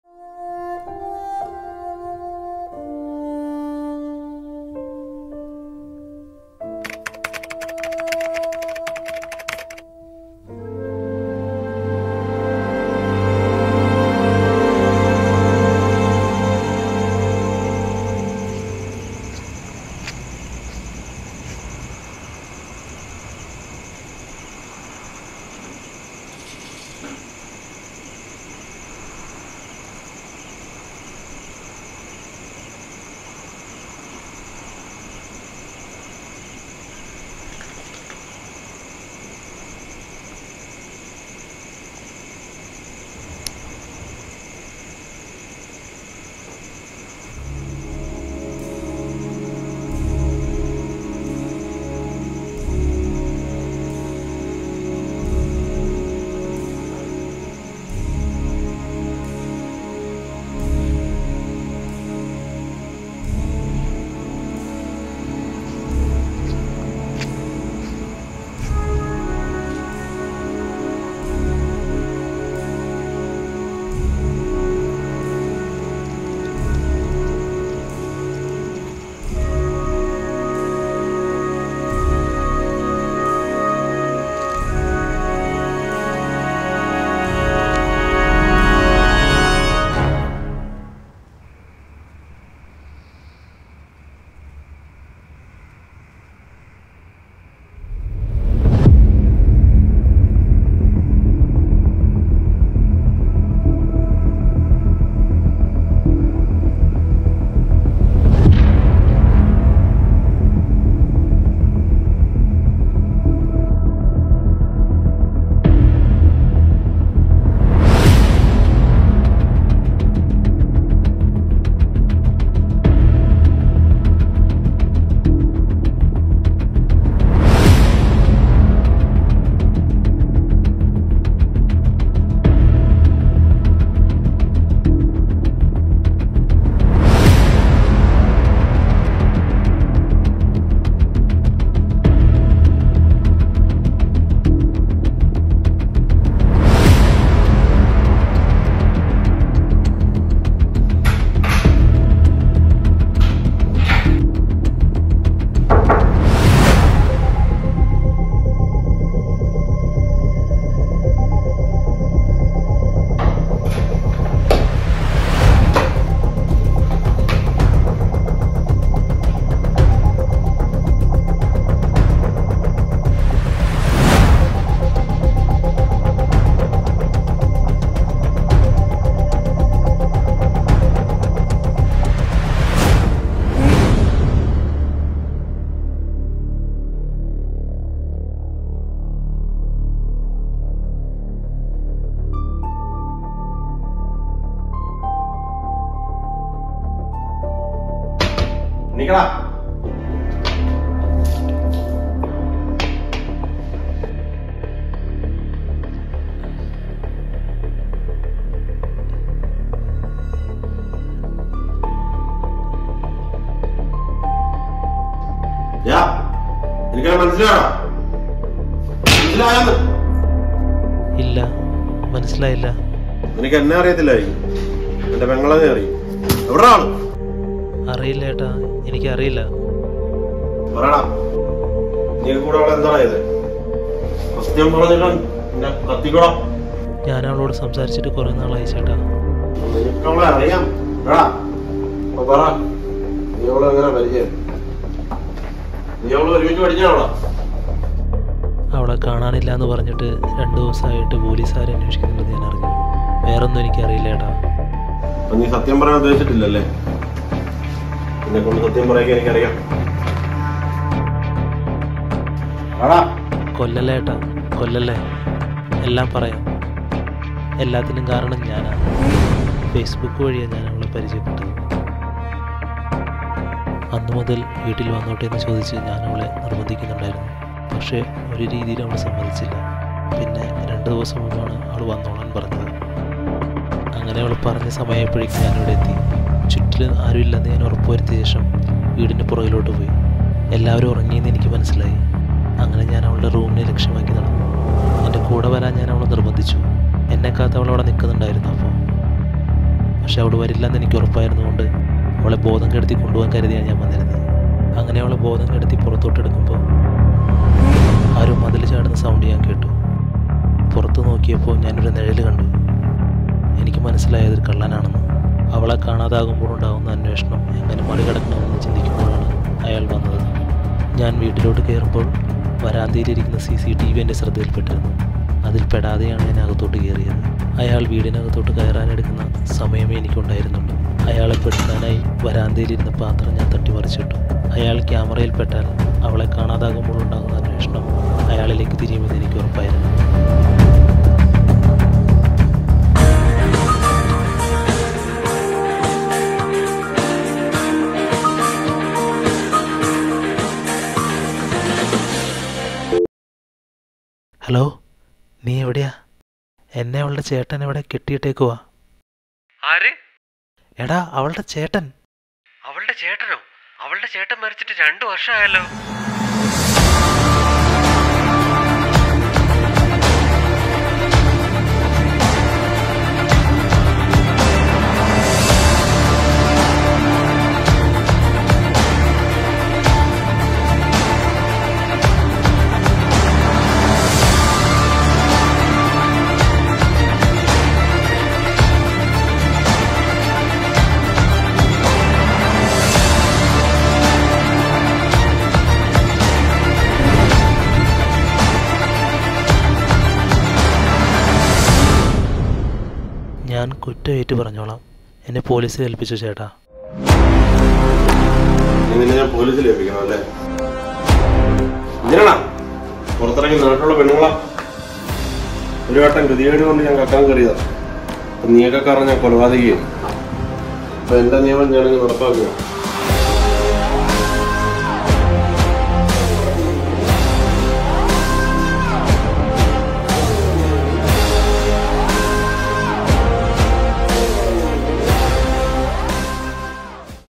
നിക്കടാ യാ, എനിക്കത് മനസ്സിലായോ മനസ്സിലായെന്ന് ഇല്ല മനസ്സിലായില്ല നിനക്ക് എന്നെ അറിയത്തില്ലായിരിക്കും എന്റെ പെങ്ങളെ അറിയും എവിടെ ആള് അറിയില്ല ഏട്ടാ എനിക്കറിയില്ല പറയടാ നീ കൂടെ അവളെ എന്താ ഇത് സത്യം പറഞ്ഞിട്ട് എന്നെ കത്തിക്കോടാ ഞാൻ അവളോട് സംസാരിച്ചിട്ട് കുറേ നാളായി ചേട്ടാ നിനക്ക് അവളെ അറിയാം എടാ അപ്പൊ പറ നീ അവളെ എങ്ങനെ പരിചയം നീ അവള് ഒരുമിച്ച് പഠിച്ചാണോടാ അവളെ കാണാനില്ല എന്ന് പറഞ്ഞിട്ട് രണ്ട് ദിവസമായിട്ട് പോലീസുകാർ അന്വേഷിക്കുന്നുണ്ടെന്ന് ഞാൻ അറിഞ്ഞു വേറൊന്നും എനിക്കറിയില്ല ഏട്ടാ അപ്പൊ നീ സത്യം പറയാൻ ഉദ്ദേശിച്ചിട്ടില്ലല്ലേ എന്നെ കൊണ്ട് സത്യം പറയാൻ എനിക്കറിയാം ആടാ കൊല്ലല്ലേ ഏട്ടാ കൊല്ലല്ലേ എല്ലാം പറയാം എല്ലാത്തിനും കാരണം ഞാനാണ് ഫേസ്ബുക്ക് വഴിയാണ് ഞാൻ അവളെ പരിചയപ്പെട്ടത് അന്നു മുതൽ വീട്ടിൽ വന്നോട്ടെ എന്ന് ചോദിച്ച് ഞാൻ അവളെ നിർബന്ധിക്കുന്നുണ്ടായിരുന്നു പക്ഷേ ഒരു രീതിയിൽ അവൾ സമ്മതിച്ചില്ല പിന്നെ രണ്ട് ദിവസം മുമ്പാണ് അവൾ വന്നോളാൻ പറഞ്ഞത് അങ്ങനെ അവൾ പറഞ്ഞ സമയപ്പോഴേക്കും ഞാനിവിടെ എത്തി ചുറ്റിലും ആരുമില്ലെന്ന് ഞാൻ ഉറപ്പുവരുത്തിയ ശേഷം വീടിൻ്റെ പുറകിലോട്ട് പോയി എല്ലാവരും ഉറങ്ങിയെന്ന് എനിക്ക് മനസ്സിലായി അങ്ങനെ ഞാൻ അവളുടെ റൂമിനെ ലക്ഷ്യമാക്കി നടന്നു എൻ്റെ കൂടെ വരാൻ ഞാൻ അവളെ നിർബന്ധിച്ചു എന്നെ കാത്ത് അവൾ അവിടെ നിൽക്കുന്നുണ്ടായിരുന്നു അപ്പോൾ പക്ഷെ അവൾ വരില്ലെന്ന് എനിക്ക് ഉറപ്പായിരുന്നുകൊണ്ട് അവളെ ബോധം കെടുത്തി കൊണ്ടുപോകാൻ കരുതിയാണ് ഞാൻ വന്നിരുന്നത് അങ്ങനെ അവളെ ബോധം കെടുത്തി പുറത്തോട്ടെടുക്കുമ്പോൾ ആരും മതിൽ ചാടുന്ന സൗണ്ട് ഞാൻ കേട്ടു പുറത്ത് നോക്കിയപ്പോൾ ഞാനൊരു നിഴൽ കണ്ടു എനിക്ക് മനസ്സിലായത് ഒരു കള്ളനാണെന്ന് അവളെ കാണാതാകുമ്പോൾ ഉണ്ടാകുന്ന അന്വേഷണം എങ്ങനെ മറികടക്കണമെന്ന് ചിന്തിക്കുമ്പോഴാണ് അയാൾ വന്നത് ഞാൻ വീട്ടിലോട്ട് കയറുമ്പോൾ വരാന്തയിലിരിക്കുന്ന സി സി ടി വി എൻ്റെ ശ്രദ്ധയിൽപ്പെട്ടിരുന്നു അതിൽ പെടാതെയാണ് ഞാൻ അകത്തോട്ട് കയറിയത് അയാൾ വീടിനകത്തോട്ട് കയറാനെടുക്കുന്ന സമയമേ എനിക്കുണ്ടായിരുന്നുള്ളൂ അയാളെ പെടുത്താനായി വരാന്തയിലിരുന്ന പാത്രം ഞാൻ തട്ടിമറിച്ചിട്ടു അയാൾ ക്യാമറയിൽ പെട്ടാൽ അവളെ കാണാതാകുമ്പോൾ ഉണ്ടാകുന്ന അന്വേഷണം അയാളിലേക്ക് തിരിയുമെന്ന് എനിക്ക് ഉറപ്പായിരുന്നു ഹലോ നീ എവിടെയാ എന്നെ അവളുടെ ചേട്ടൻ എവിടെ കെട്ടിയിട്ടേക്കുവാ ആര് എടാ അവളുടെ ചേട്ടൻ അവളുടെ ചേട്ടനോ അവളുടെ ചേട്ടൻ മരിച്ചിട്ട് രണ്ടു വർഷമായല്ലോ ഞാൻ കുറ്റമേറ്റ് പറഞ്ഞോളാം എന്നെ പോലീസിൽ ഏൽപ്പിച്ചു ചേട്ടാ നീ നിന്നെ ഞാൻ പോലീസിൽ ഏൽപ്പിക്കണം അല്ലേ എന്തിനാടാ പുറത്തിറങ്ങി നാട്ടിലുള്ള പെണ്ണുങ്ങളാ ഒരു വട്ടം ഗതികേട് കൊണ്ട് ഞാൻ കക്കാൻ കയറിയതാ അപ്പൊ നീയൊക്കെ കാരണം ഞാൻ കൊലപാതകയും അപ്പൊ എന്റെ നിയമം ഞാനങ്ങ് നടപ്പാക്കുക